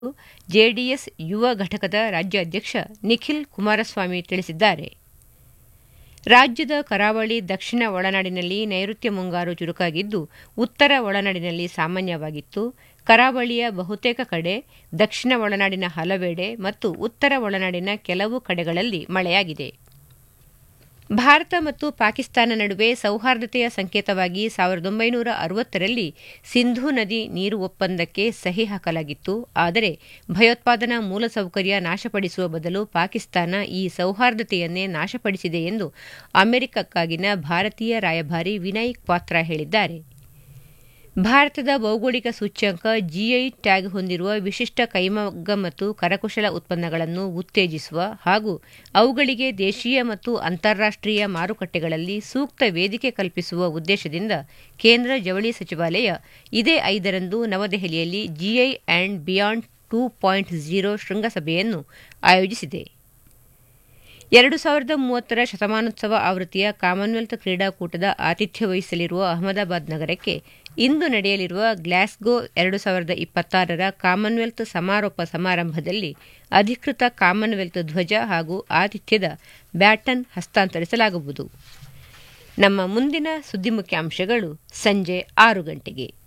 JDS ಯುವ ಘಟಕದ ರಾಜ್ಯಾಧ್ಯಕ್ಷ ನಿಖಿಲ್ ಕುಮಾರಸ್ವಾಮಿ ತಿಳಿಸಿದ್ದಾರೆ ರಾಜ್ಯದ ಕರಾವಳಿ ದಕ್ಷಿಣ ಒಳನಾಡಿನಲ್ಲಿ ನೈಋತ್ಯ ಮುಂಗಾರು ಚುರುಕಾಗಿದ್ದು ಉತ್ತರ ಒಳನಾಡಿನಲ್ಲಿ ಸಾಮಾನ್ಯವಾಗಿತ್ತು ಕರಾವಳಿಯ ಬಹುತೇಕ ಕಡೆ ದಕ್ಷಿಣ ಒಳನಾಡಿನ ಹಲವೆಡೆ ಮತ್ತು ಉತ್ತರ ಒಳನಾಡಿನ ಕೆಲವು ಕಡೆಗಳಲ್ಲಿ ಮಳೆಯಾಗಿದೆ ಭಾರತ ಮತ್ತು ಪಾಕಿಸ್ತಾನ ನಡುವೆ ಸೌಹಾರ್ದತೆಯ ಸಂಕೇತವಾಗಿ ಸಾವಿರದ ಒಂಬೈನೂರ ಅರವತ್ತರಲ್ಲಿ ಸಿಂಧೂ ನದಿ ನೀರು ಒಪ್ಪಂದಕ್ಕೆ ಸಹಿ ಹಾಕಲಾಗಿತ್ತು ಆದರೆ ಭಯೋತ್ಪಾದನಾ ಮೂಲಸೌಕರ್ಯ ನಾಶಪಡಿಸುವ ಬದಲು ಪಾಕಿಸ್ತಾನ ಈ ಸೌಹಾರ್ದತೆಯನ್ನೇ ನಾಶಪಡಿಸಿದೆ ಎಂದು ಅಮೆರಿಕಕ್ಕಾಗಿನ ಭಾರತೀಯ ರಾಯಭಾರಿ ವಿನಯ್ ಕ್ವಾತ್ರಾ ಹೇಳಿದ್ದಾರೆ ಭಾರತದ ಭೌಗೋಳಿಕ ಸೂಚ್ಯಂಕ ಜಿಐ ಟ್ಯಾಗ್ ಹೊಂದಿರುವ ವಿಶಿಷ್ಟ ಕೈಮಗ್ಗ ಮತ್ತು ಕರಕುಶಲ ಉತ್ಪನ್ನಗಳನ್ನು ಉತ್ತೇಜಿಸುವ ಹಾಗೂ ಅವುಗಳಿಗೆ ದೇಶೀಯ ಮತ್ತು ಅಂತಾರಾಷ್ಟೀಯ ಮಾರುಕಟ್ಟೆಗಳಲ್ಲಿ ಸೂಕ್ತ ವೇದಿಕೆ ಕಲ್ಪಿಸುವ ಉದ್ದೇಶದಿಂದ ಕೇಂದ್ರ ಜವಳಿ ಸಚಿವಾಲಯ ಇದೇ ಐದರಂದು ನವದೆಹಲಿಯಲ್ಲಿ GI and beyond two point zero ಶೃಂಗಸಭೆಯನ್ನು ಆಯೋಜಿಸಿದೆ ಎರಡು ಸಾವಿರದ ಮೂವತ್ತರ ಶತಮಾನೋತ್ಸವ ಆವೃತ್ತಿಯ ಕಾಮನ್ವೆಲ್ತ್ ಕ್ರೀಡಾಕೂಟದ ಆತಿಥ್ಯ ವಹಿಸಲಿರುವ ಅಹಮದಾಬಾದ್ ನಗರಕ್ಕೆ ಇಂದು ನಡೆಯಲಿರುವ ಗ್ಲಾಸ್ಗೋ ಎರಡು ಸಾವಿರದ ಇಪ್ಪತ್ತಾರರ ಕಾಮನ್ವೆಲ್ತ್ ಸಮಾರೋಪ ಸಮಾರಂಭದಲ್ಲಿ ಅಧಿಕೃತ ಕಾಮನ್ವೆಲ್ತ್ ಧ್ವಜ ಹಾಗೂ ಆತಿಥ್ಯದ ಬ್ಯಾಟನ್ ಹಸ್ತಾಂತರಿಸಲಾಗುವುದು ನಮ್ಮ ಮುಂದಿನ ಸುದ್ದಿ ಮುಖ್ಯಾಂಶಗಳು ಸಂಜೆ ಆರು ಗಂಟೆಗೆ